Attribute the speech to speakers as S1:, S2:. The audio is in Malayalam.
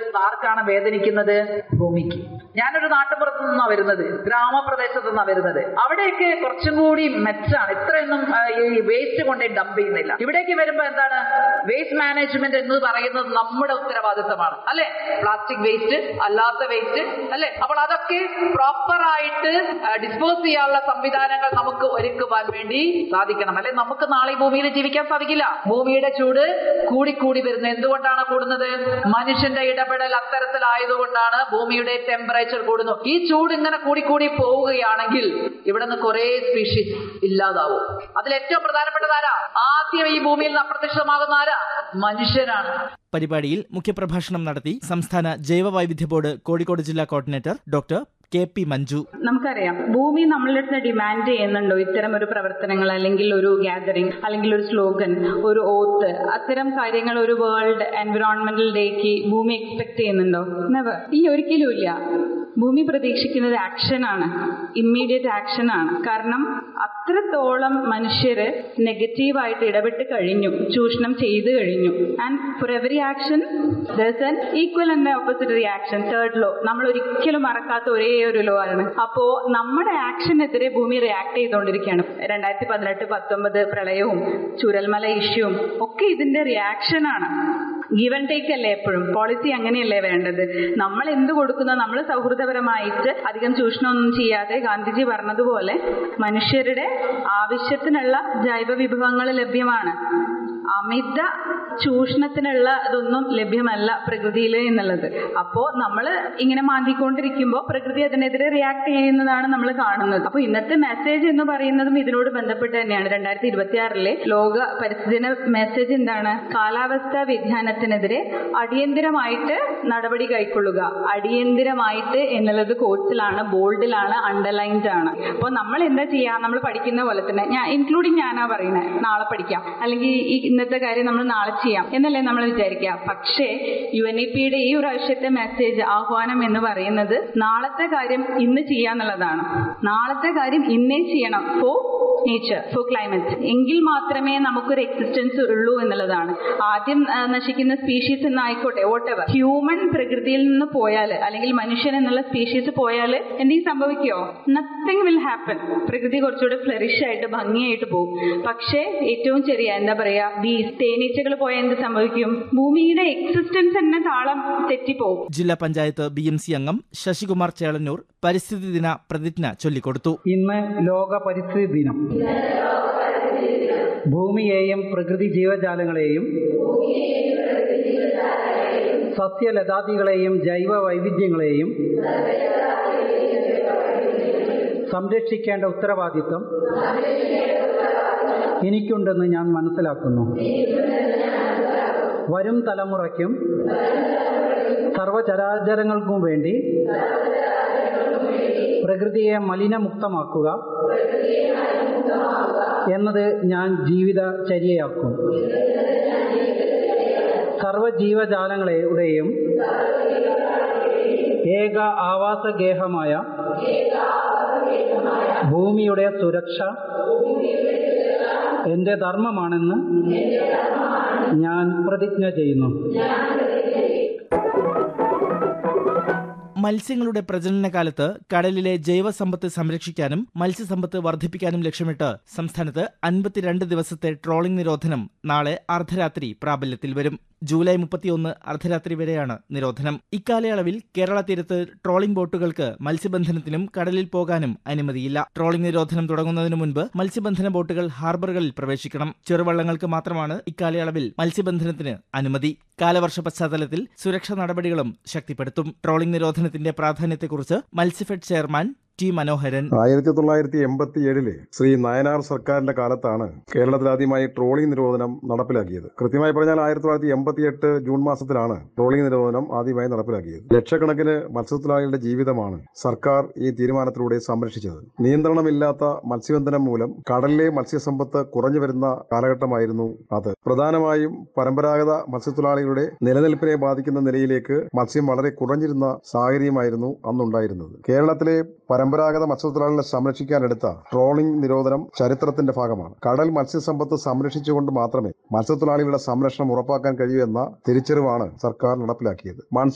S1: ആർക്കാണ് വേദനിക്കുന്നത് ഭൂമിക്ക് ഞാനൊരു നാട്ടുപുറത്ത് നിന്നാണ് വരുന്നത് ഗ്രാമപ്രദേശത്ത് നിന്നാണ് വരുന്നത് അവിടെയൊക്കെ കുറച്ചും കൂടി മെച്ചാണ് ഇത്രയൊന്നും ആ, ഈ വേസ്റ്റ് കൊണ്ട് ഡംപ് ചെയ്യുന്നില്ല ഇവിടേക്ക് വരുമ്പോ എന്താണ് വേസ്റ്റ് മാനേജ്മെന്റ് എന്ന് പറയുന്നത് നമ്മുടെ ഉത്തരവാദിത്തമാണ് അല്ലെ പ്ലാസ്റ്റിക് വേസ്റ്റ് അല്ലാത്ത വേസ്റ്റ് അല്ലെ അപ്പോൾ അതൊക്കെ പ്രോപ്പർ ആയിട്ട് ഡിസ്പോസ് ചെയ്യാനുള്ള സംവിധാനങ്ങൾ നമുക്ക് ഒരുക്കുവാൻ വേണ്ടി സാധിക്കണം അല്ലെ നമുക്ക് നാളെ ഈ ഭൂമിയിൽ ജീവിക്കാൻ സാധിക്കില്ല ഭൂമിയുടെ ചൂട് കൂടിക്കൂടി വരുന്നത് എന്തുകൊണ്ടാണ് കൂടുന്നത് മനുഷ്യന്റെ ഇടപെടൽ അത്തരത്തിലായതുകൊണ്ടാണ് ഭൂമിയുടെ ടെമ്പറേച്ചർ കൂടുന്നു ഈ ചൂട് ഇങ്ങനെ കൂടിക്കൂടി പോവുകയാണെങ്കിൽ ഇവിടെ നിന്ന് കുറെ സ്പീഷീസ് ഇല്ലാതാവും അതിൽ ഏറ്റവും പ്രധാനപ്പെട്ടത് ആരാ ആദ്യം ഈ ഭൂമിയിൽ നിന്ന് അപ്രത്യക്ഷമാകുന്ന ആരാ മനുഷ്യനാണ്
S2: പരിപാടിയിൽ മുഖ്യപ്രഭാഷണം നടത്തി സംസ്ഥാന ജൈവ വൈവിധ്യ ബോർഡ് കോഴിക്കോട് ജില്ലാ coordinator doctor K P Manju
S3: നമുക്കറിയാം ഭൂമി നമ്മളുടെ അടുത്ത് ഡിമാൻഡ് ചെയ്യുന്നുണ്ടോ ഇത്തരം ഒരു പ്രവർത്തനങ്ങൾ അല്ലെങ്കിൽ ഒരു ഗ്യാതറിംഗ് അല്ലെങ്കിൽ ഒരു സ്ലോഗൻ ഒരു ഓത്ത് അത്തരം കാര്യങ്ങൾ ഒരു വേൾഡ് എൻവിറോൺമെന്റൽ ഡേക്ക് ഭൂമി എക്സ്പെക്ട് ചെയ്യുന്നുണ്ടോ നെവർ ഇല്ല ഒരിക്കലും ഇല്ല ഭൂമി പ്രതീക്ഷിക്കുന്നത് ആക്ഷനാണ് ഇമ്മീഡിയറ്റ് ആക്ഷനാണ് കാരണം അത്രത്തോളം മനുഷ്യര് നെഗറ്റീവായിട്ട് ഇടപെട്ട് കഴിഞ്ഞു ചൂഷണം ചെയ്തു കഴിഞ്ഞു and for every action there's an equal and opposite reaction third law നമ്മൾ ഒരിക്കലും മറക്കാത്ത ഒരേ ഒരു ലോ ആണ് അപ്പോ നമ്മുടെ ആക്ഷനെതിരെ ഭൂമി റിയാക്ട് ചെയ്തുകൊണ്ടിരിക്കുകയാണ് രണ്ടായിരത്തി പതിനെട്ട് പത്തൊമ്പത് പ്രളയവും ചുരൽമല ഇഷ്യൂവും ഒക്കെ ഇതിന്റെ റിയാക്ഷനാണ് ഗീവ് ആൻഡ് ടേക്ക് അല്ലേ എപ്പോഴും പോളിസി അങ്ങനെയല്ലേ വേണ്ടത് നമ്മൾ എന്ത് കൊടുക്കുന്നോ നമ്മൾ സൗഹൃദപരമായിട്ട് അധികം ചൂഷണമൊന്നും ചെയ്യാതെ ഗാന്ധിജി പറഞ്ഞതുപോലെ മനുഷ്യരുടെ ആവശ്യത്തിനുള്ള ജൈവ വിഭവങ്ങൾ ലഭ്യമാണ് അമിത ചൂഷണത്തിനുള്ള ഇതൊന്നും ലഭ്യമല്ല പ്രകൃതിയിൽ എന്നുള്ളത് അപ്പോ നമ്മൾ ഇങ്ങനെ മാന്തിക്കൊണ്ടിരിക്കുമ്പോൾ പ്രകൃതി അതിനെതിരെ റിയാക്ട് ചെയ്യുന്നതാണ് നമ്മൾ കാണുന്നത് അപ്പൊ ഇന്നത്തെ മെസ്സേജ് എന്ന് പറയുന്നതും ഇതിനോട് ബന്ധപ്പെട്ട് തന്നെയാണ് രണ്ടായിരത്തി ഇരുപത്തി ആറിലെ ലോക പരിസ്ഥിതി ദിന മെസ്സേജ് എന്താണ് കാലാവസ്ഥാ വ്യതിയാനത്തിനെതിരെ അടിയന്തിരമായിട്ട് നടപടി കൈക്കൊള്ളുക അടിയന്തിരമായിട്ട് എന്നുള്ളത് കോഴ്സിലാണ് ബോൾഡിലാണ് അണ്ടർലൈൻഡ് ആണ് അപ്പോൾ നമ്മൾ എന്താ ചെയ്യുക നമ്മൾ പഠിക്കുന്ന പോലെ തന്നെ ഞാൻ ഇൻക്ലൂഡിങ് ഞാനാ പറയുന്നത് നാളെ പഠിക്കാം അല്ലെങ്കിൽ ഈ ഇന്നത്തെ കാര്യം നമ്മൾ നാളെ ചെയ്യാം എന്നല്ലേ നമ്മൾ വിചാരിക്കുക പക്ഷേ യു എൻ ഇ പിയുടെ ഈ പ്രാവശ്യത്തെ മെസ്സേജ് ആഹ്വാനം എന്ന് പറയുന്നത് നാളത്തെ കാര്യം ഇന്ന് ചെയ്യാന്നുള്ളതാണ് നാളത്തെ കാര്യം ഇന്നേ ചെയ്യണം ഫോർ നേച്ചർ ഫോർ ക്ലൈമറ്റ് എങ്കിൽ മാത്രമേ നമുക്കൊരു എക്സിസ്റ്റൻസ് ഉള്ളൂ എന്നുള്ളതാണ് ആദ്യം ആ, നശിക്കുന്ന സ്പീഷീസ് എന്നായിക്കോട്ടെ വോട്ട് എവർ ഹ്യൂമൻ പ്രകൃതിയിൽ നിന്ന് പോയാൽ അല്ലെങ്കിൽ മനുഷ്യൻ എന്നുള്ള സ്പീഷീസ് പോയാൽ എന്തെങ്കിലും സംഭവിക്കുമോ നത്തിങ് വിൽ ഹാപ്പൻ പ്രകൃതി കുറച്ചുകൂടെ ഫ്ലറിഷ് ആയിട്ട് ഭംഗിയായിട്ട് പോകും പക്ഷേ ഏറ്റവും ചെറിയ എന്താ പറയാ ബീസ് തേനീച്ചകൾ പോയാൽ എന്ത് സംഭവിക്കും ഭൂമിയുടെ എക്സിസ്റ്റൻസ് തന്നെ താളം തെറ്റിപ്പോകും
S2: ജില്ലാ പഞ്ചായത്ത് ബി എം സി അംഗം ശശികുമാർ ചേളന്നൂർ പരിസ്ഥിതി ദിന പ്രതിജ്ഞ ചൊല്ലിക്കൊടുത്തു
S4: ഇന്ന് ലോക പരിസ്ഥിതി ദിനം ഭൂമിയെയും പ്രകൃതി ജീവജാലങ്ങളെയും സസ്യലതാദികളെയും ജൈവ വൈവിധ്യങ്ങളെയും സംരക്ഷിക്കേണ്ട ഉത്തരവാദിത്വം എനിക്കുണ്ടെന്ന് ഞാൻ മനസ്സിലാക്കുന്നു വരും തലമുറയ്ക്കും സർവചരാചരങ്ങൾക്കും വേണ്ടി പ്രകൃതിയെ മലിനമുക്തമാക്കുക എന്നത് ഞാൻ ജീവിതചര്യയാക്കും സർവജീവജാലങ്ങളുടെയും ഏക ആവാസഗേഹമായ ഭൂമിയുടെ സുരക്ഷ എൻ്റെ ധർമ്മമാണെന്ന് ഞാൻ പ്രതിജ്ഞ ചെയ്യുന്നു
S2: മത്സ്യങ്ങളുടെ പ്രജനന കാലത്ത് കടലിലെ ജൈവസമ്പത്ത് സംരക്ഷിക്കാനും മത്സ്യസമ്പത്ത് വർദ്ധിപ്പിക്കാനും ലക്ഷ്യമിട്ട് സംസ്ഥാനത്ത് അൻപത്തിരണ്ട് ദിവസത്തെ ട്രോളിംഗ് നിരോധനം നാളെ അർദ്ധരാത്രി പ്രാബല്യത്തിൽ വരും ജൂലൈ മുപ്പത്തിയൊന്ന് അർദ്ധരാത്രി വരെയാണ് നിരോധനം ഇക്കാലയളവിൽ കേരള തീരത്ത് ട്രോളിംഗ് ബോട്ടുകൾക്ക് മത്സ്യബന്ധനത്തിനും കടലിൽ പോകാനും അനുമതിയില്ല ട്രോളിംഗ് നിരോധനം തുടങ്ങുന്നതിന് മുൻപ് മത്സ്യബന്ധന ബോട്ടുകൾ ഹാർബറുകളിൽ പ്രവേശിക്കണം ചെറുവള്ളങ്ങൾക്ക് മാത്രമാണ് ഇക്കാലയളവിൽ മത്സ്യബന്ധനത്തിന് അനുമതി കാലവർഷ പശ്ചാത്തലത്തിൽ സുരക്ഷാ നടപടികളും ശക്തിപ്പെടുത്തും ട്രോളിംഗ് നിരോധനത്തിന്റെ പ്രാധാന്യത്തെക്കുറിച്ച് മത്സ്യഫെഡ് ചെയർമാൻ ടി മനോഹരൻ
S5: ആയിരത്തി തൊള്ളായിരത്തി എൺപത്തി ഏഴിലെ ശ്രീ നയനാർ സർക്കാരിന്റെ കാലത്താണ് കേരളത്തിൽ ആദ്യമായി ട്രോളിംഗ് നിരോധനം നടപ്പിലാക്കിയത് കൃത്യമായി പറഞ്ഞാൽ ആയിരത്തി തൊള്ളായിരത്തി എൺപത്തി എട്ട് ജൂൺ മാസത്തിലാണ് ട്രോളിംഗ് നിരോധനം ആദ്യമായി നടപ്പിലാക്കിയത് ലക്ഷക്കണക്കിന് മത്സ്യത്തൊഴിലാളികളുടെ ജീവിതമാണ് സർക്കാർ ഈ തീരുമാനത്തിലൂടെ സംരക്ഷിച്ചത് നിയന്ത്രണമില്ലാത്ത മത്സ്യബന്ധനം മൂലം കടലിലെ മത്സ്യസമ്പത്ത് കുറഞ്ഞു വരുന്ന കാലഘട്ടമായിരുന്നു അത് പ്രധാനമായും പരമ്പരാഗത മത്സ്യത്തൊഴിലാളികളുടെ നിലനിൽപ്പിനെ ബാധിക്കുന്ന നിലയിലേക്ക് മത്സ്യം വളരെ കുറഞ്ഞിരുന്ന സാഹചര്യമായിരുന്നു അന്നുണ്ടായിരുന്നത് കേരളത്തിലെ പരമ്പരാഗത മത്സ്യത്തൊഴിലാളികളെ സംരക്ഷിക്കാനെടുത്ത ട്രോളിംഗ് നിരോധനം ചരിത്രത്തിന്റെ ഭാഗമാണ് കടൽ മത്സ്യസമ്പത്ത് സംരക്ഷിച്ചുകൊണ്ട് മാത്രമേ മത്സ്യത്തൊഴിലാളികളുടെ സംരക്ഷണം ഉറപ്പാക്കാൻ കഴിയൂ എന്ന തിരിച്ചറിവാണ് സർക്കാർ നടപ്പിലാക്കിയത് മൺസൂൺ